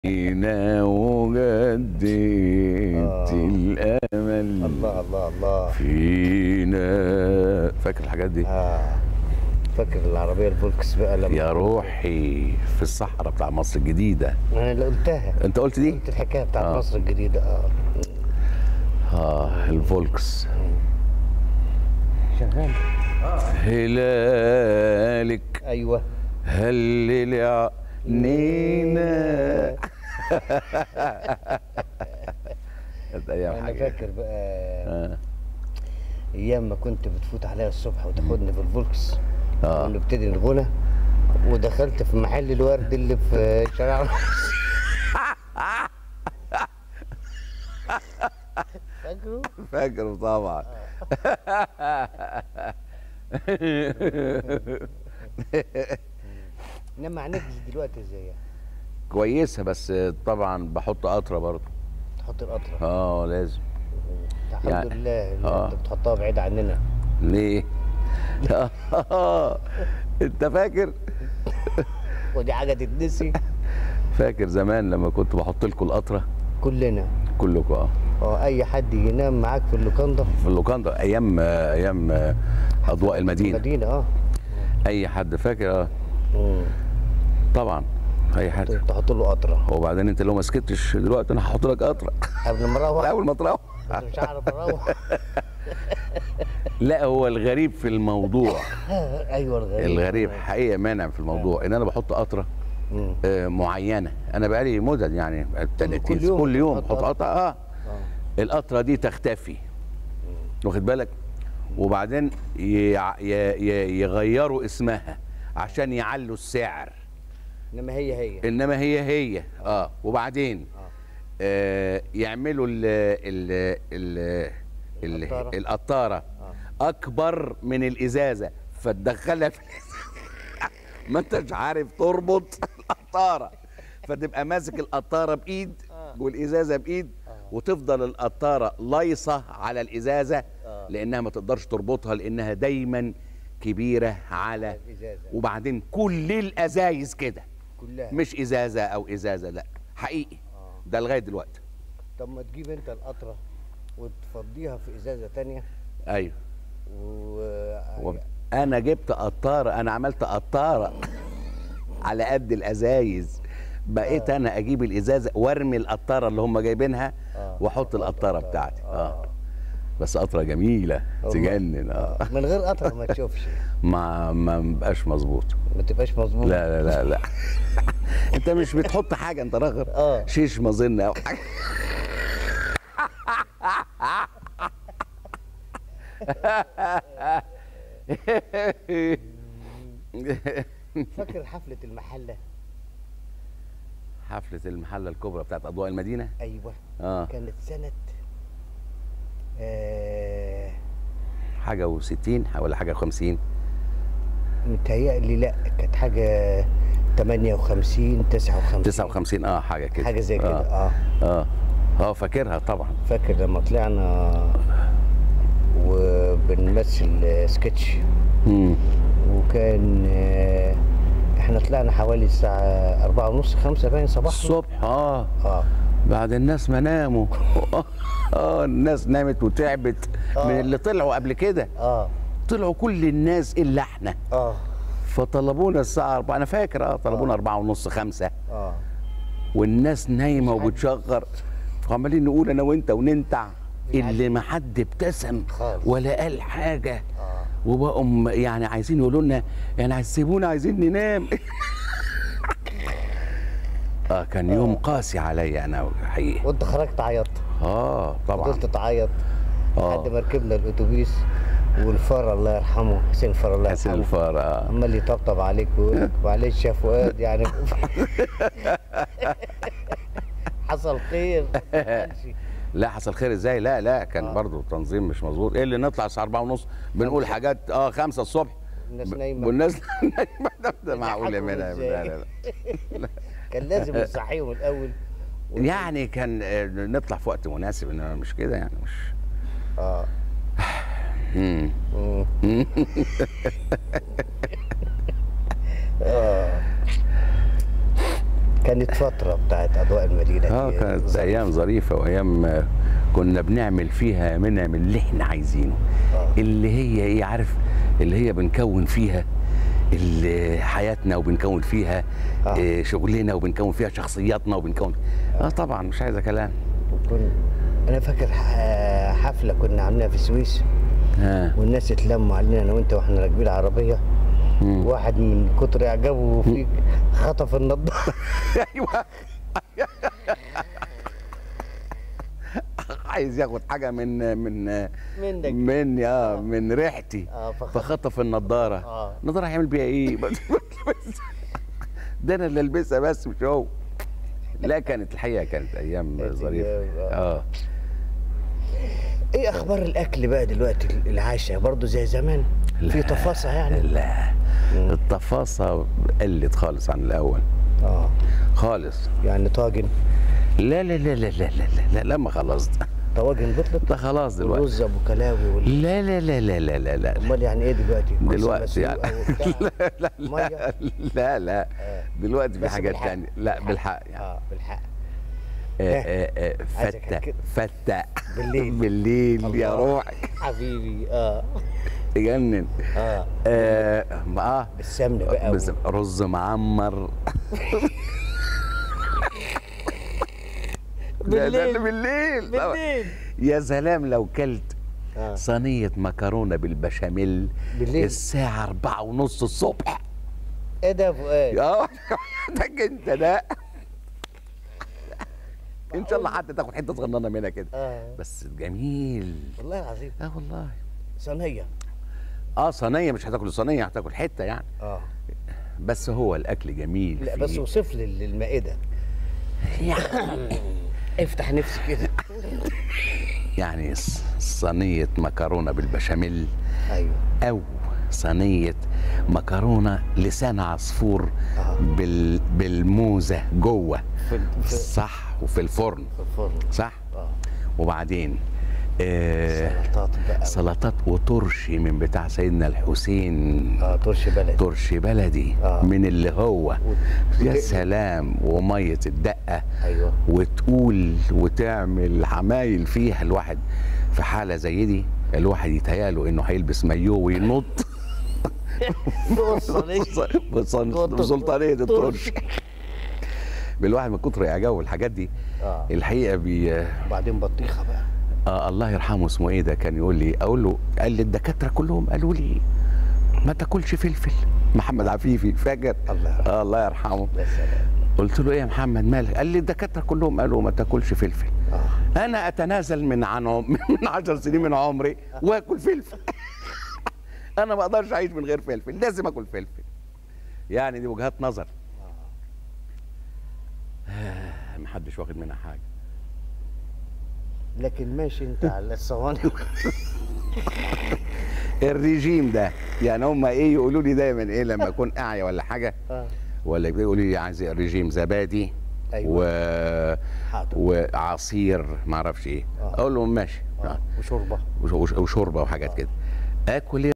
فينا وجدت الامل الله الله الله فينا فاكر الحاجات دي اه فاكر العربيه الفولكس بقى لما يا روحي في الصحراء بتاع مصر الجديده انا اللي قلتها انت قلت دي قلت الحكايه بتاعت آه. مصر الجديده اه اه الفولكس شغال هلالك ايوه هلل عنينا كانت ايام انا حاجه فاكر بقى آه. ايام ما كنت بتفوت عليا الصبح وتاخدني في الفولكس آه. ونبتدي الغنى ودخلت في محل الورد اللي في شارع فاكره؟ فاكره طبعا انما هنجز دلوقتي ازاي يعني؟ كويسه بس طبعا بحط قطره برضه تحط القطره اه لازم الحمد يعني- لله ان آه. انت بتحطها بعيد عننا ليه انت فاكر ودي حاجه تتنسي فاكر زمان لما كنت بحط لكم القطره كلنا كلكم اه اه اي حد ينام معاك في اللوكاندا في اللوكاندا ايام ايام اضواء المدينه المدينه اه اي حد فاكر اه مم. طبعا اي حد تحط له قطره وبعدين انت لو ما سكتش دلوقتي انا هحط لك قطره قبل ما اروح اول ما تروح بس مش هعرف اروح لا هو الغريب في الموضوع ايوه الغريب الغريب حقيقه مانع في الموضوع ان انا بحط قطره مم. آه، معينه انا بقالي مدد يعني 30 كل يوم كل يوم بتحط بحط قطره اه اه القطره دي تختفي واخد بالك وبعدين يع- ي- ي- يغيروا اسمها عشان يعلوا السعر انما هي هي انما هي هي اه وبعدين آه يعملوا ال ال ال ال القطارة. القطاره اكبر من الازازه فتدخلها في ما انتش عارف تربط القطاره فتبقى ماسك القطاره بايد والازازه بايد وتفضل القطاره لايصه على الازازه لانها ما تقدرش تربطها لانها دايما كبيره على الإزازة. وبعدين كل الازايز كده كلها مش ازازه او ازازه لا حقيقي ده لغايه دلوقتي طب ما تجيب انت القطره وتفضيها في ازازه تانية ايوه و... و... انا جبت قطاره انا عملت قطاره على قد الازايز بقيت انا اجيب الازازه وارمي القطاره اللي هم جايبينها آه. واحط القطاره بتاعتي اه بس قطره جميله تجنن اه من غير قطره ما تشوفش ما ما بقاش مظبوط ما تبقاش مظبوط لا لا لا لا انت مش بتحط حاجه انت راغر آه. شيش مظن او حاجه فاكر حفله المحله حفله المحله الكبرى بتاعت اضواء المدينه ايوه اه كانت سنه آه حاجه و60 ولا حاجه و50 متهيألي لا كانت حاجه 58 59 59 اه حاجه كده حاجه زي كده اه اه اه, آه فاكرها طبعا فاكر لما طلعنا وبنمثل سكتش مم. وكان آه، احنا طلعنا حوالي الساعة أربعة ونص خمسة باين صباحا الصبح اه اه بعد الناس ما ناموا اه الناس نامت وتعبت آه. من اللي طلعوا قبل كده اه طلعوا كل الناس الا احنا اه فطلبونا الساعه 4 انا فاكر اه طلبونا 4 ونص 5 اه والناس نايمه وبتشغر فعمالين نقول انا وانت وننتع مش اللي ما حد ابتسم خالص. ولا قال حاجه اه وبقوا م- يعني عايزين يقولوا لنا يعني هتسيبونا عايزين ننام اه كان يوم قاسي عليا انا حقيقي وانت خرجت عيطت اه طبعا فضلت تعيط آه. لحد ما ركبنا الاتوبيس والفار الله يرحمه حسين الفار الله حسين يرحمه الفار اه عمال يطبطب عليك ويقول لك معلش يا فؤاد يعني حصل خير ما تزعلش. لا حصل خير ازاي لا لا كان آه. برضو تنظيم مش مظبوط ايه اللي نطلع الساعه 4 ونص بنقول خمسة. حاجات اه 5 الصبح الناس ب- نايمة. والناس نايمه ده- ده معقول يا بيضحكوا منى إزاي؟ لا لا لا كان لازم نصحيهم الاول يعني كان آه، نطلع في وقت مناسب انما مش كده يعني مش اه مم. مم. اه كانت فتره بتاعت اضواء المدينه اه دي كانت ظريفة. ايام ظريفه وايام آه، كنا بنعمل فيها منعم اللي احنا عايزينه آه. اللي هي ايه عارف اللي هي بنكون فيها اللي حياتنا وبنكون فيها آه. آه. شغلنا وبنكون فيها شخصياتنا وبنكون اه طبعا مش عايزه كلام وكن... انا فاكر ح- حفله كنا عاملينها في السويس ها والناس اتلموا علينا انا وانت واحنا راكبين العربيه مم. واحد من كتر اعجابه فيك خطف النضاره ايوه عايز ياخد حاجه من من منك مني اه من ريحتي اه فخطف فخطف النضاره اه النضاره هيعمل بيها ايه ده انا اللي البسها بس مش هو لا كانت الحقيقه كانت ايام كانت ظريفه أيام، اه ايه اخبار الاكل بقى دلوقتي العشاء برضه زي زمان في تفاصيل يعني لا مم. التفاصيل قلت خالص عن الاول اه خالص يعني طاجن لا لا لا لا لا لا لا, لا ما خلاص ده, طواجن بطلت ده خلاص دلوقتي ورز ابو كلاوي وال... لا لا لا لا لا لا لا امال يعني ايه دلوقتي كبسة دلوقتي يعني مسلوقة وبتاع؟ لا لا مية؟ لا لا لا آه. دلوقتي في بس حاجات بالحق. تانية لا بالحق يعني اه بالحق آه، آه، آه، عايزك فتة كده. فتة بالليل. بالليل يا الله. روحي حبيبي اه تجنن اه اه اه بالسمن بقى بس رز معمر لا، لا، بالليل. بالليل طبعا. بالليل يا سلام لو كلت آه. صينية مكرونة بالبشاميل بالليل. الساعة أربعة ونص الصبح ايه ده يا فؤاد اه محتاج انت ده ان شاء الله حتى تاخد حته صغننه منها كده اه بس جميل والله العظيم اه والله صينيه اه صينيه مش هتاكل صينيه هتاكل حته يعني اه بس هو الاكل جميل لا فيه. بس وصف لي المائده يعني افتح نفسي كده يعني ص- صينيه مكرونه بالبشاميل ايوه او صينيه مكرونه لسان عصفور آه. بال بالموزه جوه في في, صح وفي الفرن في الفرن صح اه وبعدين آه سلطات بقى سلطات وترشي من بتاع سيدنا الحسين اه ترش بلد ترشي بلدي آه. من اللي هو و- يا وتقلي. سلام وميه الدقه ايوه وتقول وتعمل عمايل فيها الواحد في حاله زي دي الواحد يتهيأله انه هيلبس مايوه وينط بصن- بسلطانيه الترش بالواحد من كتر اعجابه بالحاجات دي اه الحقيقه بي وبعدين بطيخه بقى آه الله يرحمه اسمه ايه ده كان يقول لي اقول له قال لي الدكاتره كلهم قالوا لي ما تاكلش فلفل محمد عفيفي فاكر الله يرحمه. آه الله يرحمه يا سلام قلت له ايه يا محمد مالك قال لي الدكاتره كلهم قالوا ما تاكلش فلفل اه انا اتنازل من عن عم- من 10 سنين من عمري واكل فلفل انا ما اقدرش اعيش من غير فلفل لازم اكل فلفل يعني دي وجهات نظر آه، محدش واخد منها حاجه لكن ماشي انت على الصواني الرجيم ده يعني هم ايه يقولوا لي دايما ايه لما اكون اعيا ولا حاجه اه ولا يقولوا لي عايز رجيم زبادي أيوة. و... حاضر وعصير ما اعرفش ايه آه. اقول لهم ماشي آه. وشوربه وش- وش- وشوربه وحاجات كده اكل